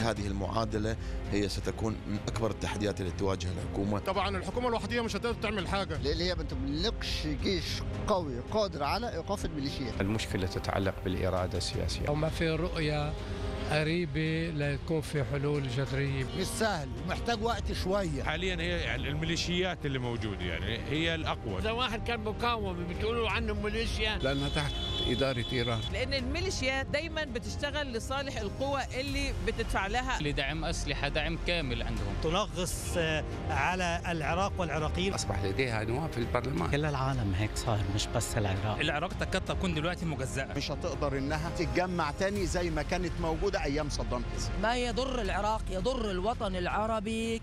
هذه المعادله هي ستكون من اكبر التحديات التي تواجه الحكومه طبعا الحكومه الوحديه مش هتقدر تعمل حاجه لان هي ما تملكش جيش قوي قادر على ايقاف الميليشيات المشكله تتعلق بالاراده السياسيه وما في رؤيه قريبة لتكون في حلول جذرية مش سهل محتاج وقت شويه حاليا هي الميليشيات اللي موجوده يعني هي الاقوى اذا واحد كان مقاوم بتقولوا عنه ميليشيا لانها تحت اداره ايران لان الميليشيات دايما بتشتغل لصالح القوى اللي بتدفع لها لدعم اسلحه دعم كامل عندهم تنغص على العراق والعراقيين اصبح لديها نواب في البرلمان كل العالم هيك صار مش بس العراق العراق تكاد تكون دلوقتي مجزأة مش هتقدر انها تتجمع تاني زي ما كانت موجوده ايام صدام حسين ما يضر العراق يضر الوطن العربي